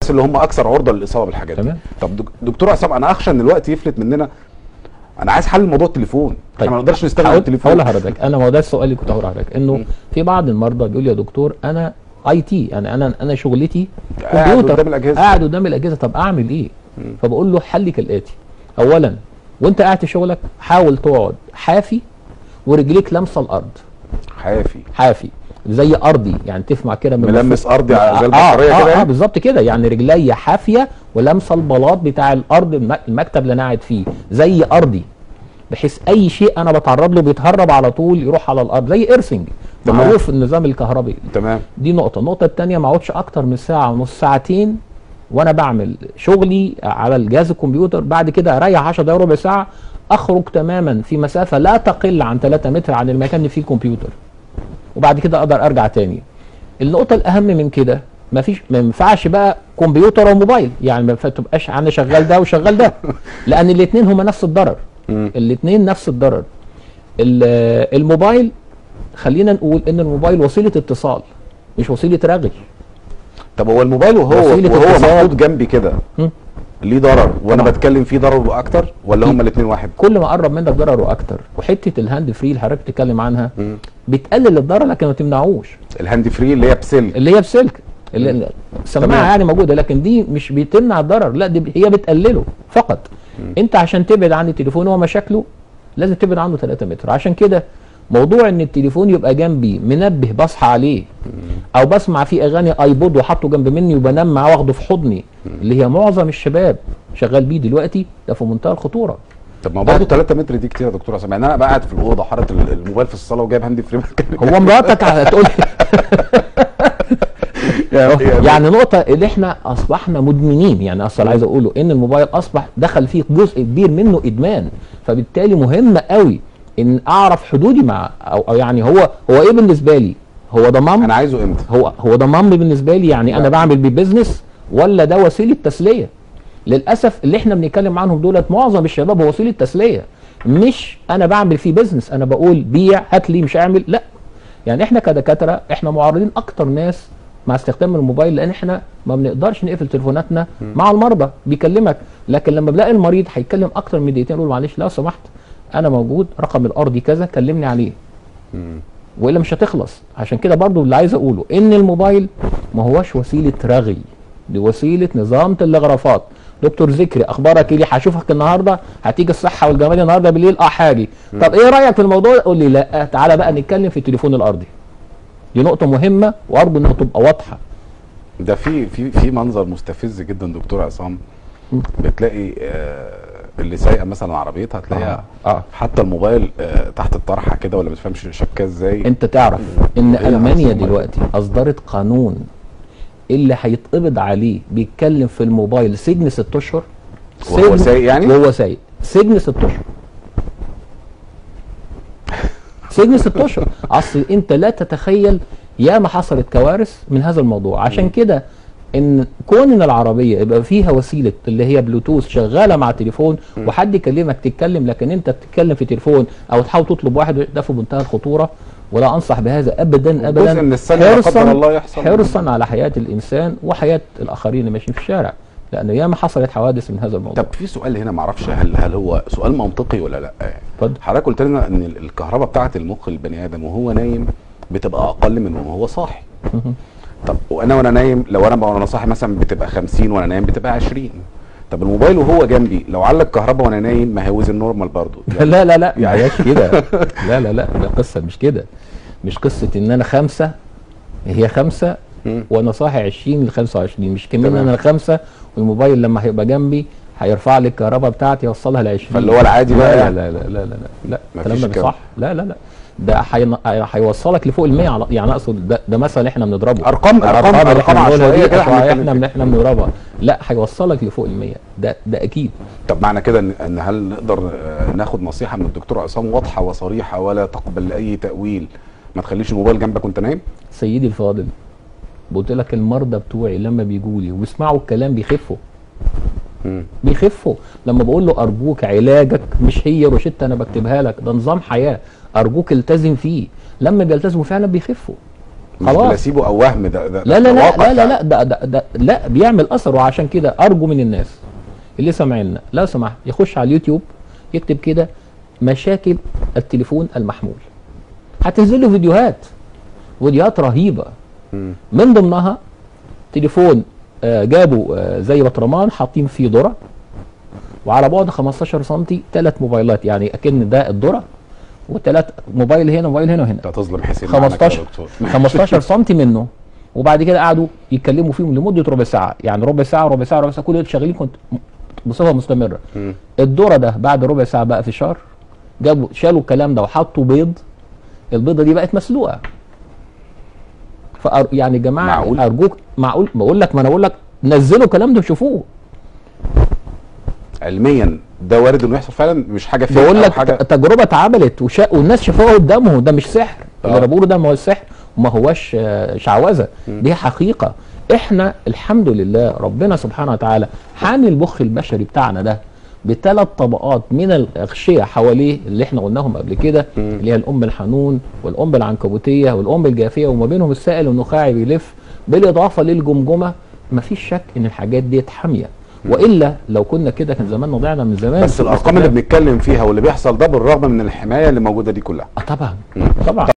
اللي هم اكثر عرضه للاصابه بالحاجات دي تمام. طب دك- دكتور عصام انا اخشى ان الوقت يفلت مننا انا عايز حل موضوع التليفون احنا ما نقدرش نستغنى عن هقول التليفون هقول لحضرتك انا ما هو ده السؤال اللي كنت هقول لحضرتك انه في بعض المرضى بيقول لي يا دكتور انا اي تي يعني انا انا شغلتي قاعد كمبيوتر قدام الأجهزة. قاعد قدام الاجهزه طب اعمل ايه؟ فبقول له حلي كالاتي اولا وانت قاعد في شغلك حاول تقعد حافي ورجليك لامسه الارض حافي حافي زي ارضي يعني تسمع كده من ملمس ارضي على- زي آه، البطاريه آه كده اه يعني؟ بالظبط كده يعني رجلي حافيه ولامسه البلاط بتاع الارض الم- المكتب اللي انا قاعد فيه زي ارضي بحيث اي شيء انا بتعرض له بيتهرب على طول يروح على الارض زي ارسنج تمام. معروف النظام الكهربي تمام دي نقطه النقطه الثانيه ما اقعدش اكتر من ساعه ونص ساعتين وانا بعمل شغلي على الجهاز الكمبيوتر بعد كده اريح 10 دقايق ربع ساعه اخرج تماما في مسافه لا تقل عن 3 متر عن المكان اللي فيه الكمبيوتر وبعد كده اقدر ارجع تاني النقطه الاهم من كده ما فيش ما ينفعش بقى كمبيوتر وموبايل يعني ما تبقاش انا شغال ده وشغال ده لان الاثنين هما نفس الضرر مم. الاثنين نفس الضرر ال- الموبايل خلينا نقول ان الموبايل وسيله اتصال مش وسيله رغي طب هو الموبايل وهو وسيلة وهو اتصال. محطوط جنبي كده مم. ليه ضرر وانا طبعا. بتكلم فيه ضرر اكتر ولا هما الاثنين واحد كل ما قرب منك ضرره اكتر وحته الهاند فري اللي حضرتك بتتكلم عنها مم. بتقلل الضرر لكن ما تمنعوش الهاند فري اللي هي بسلك اللي هي بسلك اللي اللي- السماعه تمام. يعني موجوده لكن دي مش بتمنع الضرر لا دي هي بتقلله فقط انت عشان تبعد عن التليفون هو مشاكله لازم تبعد عنه 3 متر عشان كده موضوع ان التليفون يبقى جنبي منبه بصحى عليه او بسمع فيه اغاني ايبود وحاطه جنب مني وبنام معاه واخده في حضني اللي هي معظم الشباب شغال بيه دلوقتي ده في منتهى الخطوره طب ما برضه 3 متر دي كتير يا دكتور عصام يعني انا بقى قاعد في الاوضه حاطط ال- الموبايل في الصاله وجايب هاند فري هو مراتك هتقول يعني نقطة اللي احنا اصبحنا مدمنين يعني اصلا عايز اقوله ان الموبايل اصبح دخل فيه جزء كبير منه ادمان فبالتالي مهم قوي ان اعرف حدودي مع او, أو يعني هو هو ايه بالنسبة لي هو ضمان انا عايزه امتى هو هو ضمان بالنسبة لي يعني انا لا. بعمل بيه بيزنس ولا ده وسيلة تسلية للاسف اللي احنا بنتكلم عنهم دولت معظم الشباب هو وسيلة تسلية مش انا بعمل فيه بيزنس انا بقول بيع هات لي مش اعمل لا يعني احنا كدكاتره احنا معرضين اكتر ناس مع استخدام الموبايل لان احنا ما بنقدرش نقفل تليفوناتنا مع المرضى بيكلمك لكن لما بلاقي المريض هيتكلم اكتر من دقيقتين اقول معلش لو سمحت انا موجود رقم الارضي كذا كلمني عليه والا مش هتخلص عشان كده برضو اللي عايز اقوله ان الموبايل ما هوش وسيله رغي دي وسيله نظام تلغرافات دكتور ذكري اخبارك ايه هشوفك النهارده هتيجي الصحه والجمال النهارده بالليل اه حاجي طب ايه رايك في الموضوع قول لي لا تعالى بقى نتكلم في التليفون الارضي دي نقطه مهمه وارجو انها تبقى واضحه ده في في في منظر مستفز جدا دكتور عصام بتلاقي آه اللي سايقه مثلا عربيتها هتلاقيها آه، آه. حتى الموبايل آه تحت الطرحه كده ولا ما تفهمش شبكاه ازاي انت تعرف ان إيه المانيا أصلاً؟ دلوقتي اصدرت قانون اللي هيتقبض عليه بيتكلم في الموبايل سجن ست اشهر وهو سجن- سايق يعني؟ وهو سايق سجن ست اشهر سجن ست اشهر اصل انت لا تتخيل ياما حصلت كوارث من هذا الموضوع عشان كده ان كون ان العربيه يبقى فيها وسيله اللي هي بلوتوث شغاله مع التليفون وحد يكلمك تتكلم لكن انت بتتكلم في تليفون او تحاول تطلب واحد ده في منتهى الخطوره ولا انصح بهذا ابدا ابدا جزء من الثانية لا قدر حرصاً- الله يحصل. حرصا على حياه الانسان وحياه الاخرين اللي ماشيين في الشارع لانه ياما حصلت حوادث من هذا الموضوع طب في سؤال هنا معرفش هل هل هو سؤال منطقي ولا لا يعني اتفضل. حضرتك قلت لنا ان ال- الكهرباء بتاعه المخ البني ادم وهو نايم بتبقى اقل من وهو صاحي طب وانا وانا نايم لو انا وانا صاحي مثلا بتبقى 50 وانا نايم بتبقى 20 طب الموبايل وهو جنبي لو علق كهرباء وانا نايم ما هيوزن نورمال برضه لا لا لا ما هياش كده لا لا لا ده قصه مش كده مش قصه ان انا خمسه هي خمسه مم. وانا صاحي 20 ل 25 مش كمان تمام. انا خمسه والموبايل لما هيبقى جنبي هيرفع لي الكهرباء بتاعتي يوصلها ل 20 فاللي هو العادي بقى لا يعني. لا لا لا لا لا لا مفيش الكلام ده مش الكلام. صح لا لا لا ده هين- هيوصلك لفوق ال 100 على يعني اقصد ده, ده مثلا احنا بنضربه أرقام- أرقام- الأرقام اللي أرقام احنا بنقولها عشوائية دي كده احنا عشوائية بنتكلم احنا فيها. احنا بنضربها لا هيوصلك لفوق ال 100 ده ده اكيد طب معنى كده ان ان هل نقدر آه، ناخد نصيحه من الدكتور عصام واضحه وصريحه ولا تقبل اي تاويل ما تخليش الموبايل جنبك وانت نايم سيدي الفاضل قلت لك المرضى بتوعي لما بيجوا لي وبيسمعوا الكلام بيخفوا مم. بيخفوا لما بقول له ارجوك علاجك مش هي روشته انا بكتبها لك ده نظام حياه ارجوك التزم فيه لما بيلتزموا فعلا بيخفوا مش خلاص. بلاسيبو او وهم ده, ده لا لا ده لا واقع لا لا, فعلا. لا ده, ده, ده لا بيعمل اثر وعشان كده ارجو من الناس اللي سامعيننا لا سمح يخش على اليوتيوب يكتب كده مشاكل التليفون المحمول هتنزل له فيديوهات فيديوهات رهيبه مم. من ضمنها تليفون آه، جابوا آه، زي بطرمان حاطين فيه ذره وعلى بعد 15 سم ثلاث موبايلات يعني اكن ده الذره وثلاث موبايل هنا موبايل هنا وهنا انت هتظلم حسين معانا كده يا 15 دكتور 15 سم منه وبعد كده قعدوا يتكلموا فيهم لمده ربع ساعه يعني ربع ساعه ربع ساعه ربع ساعه كل ده شغالين كنت بصفه مستمره مم. الذره ده بعد ربع ساعه بقى في شهر جابوا شالوا الكلام ده وحطوا بيض البيضه دي بقت مسلوقه فأر... يعني يا جماعه معقول؟ ارجوك معقول بقول لك ما انا بقول لك نزلوا الكلام ده وشوفوه علميا ده وارد انه يحصل فعلا مش حاجه فيك بقول أو لك حاجه ت- تجربه اتعملت وشا... والناس شافوها قدامهم ده مش سحر اللي آه. انا بقوله ده ما هو السحر وما هوش آه، شعوذه دي حقيقه احنا الحمد لله ربنا سبحانه وتعالى حامي المخ البشري بتاعنا ده بثلاث طبقات من الاغشيه حواليه اللي احنا قلناهم قبل كده اللي هي الام الحنون والام العنكبوتيه والام الجافيه وما بينهم السائل النخاعي بيلف بالاضافه للجمجمه مفيش شك ان الحاجات ديت حاميه والا لو كنا كده كان زماننا ضيعنا من زمان بس في الارقام اللي الاستخدام. بنتكلم فيها واللي بيحصل ده بالرغم من الحمايه اللي موجوده دي كلها آه طبعا مم. طبعا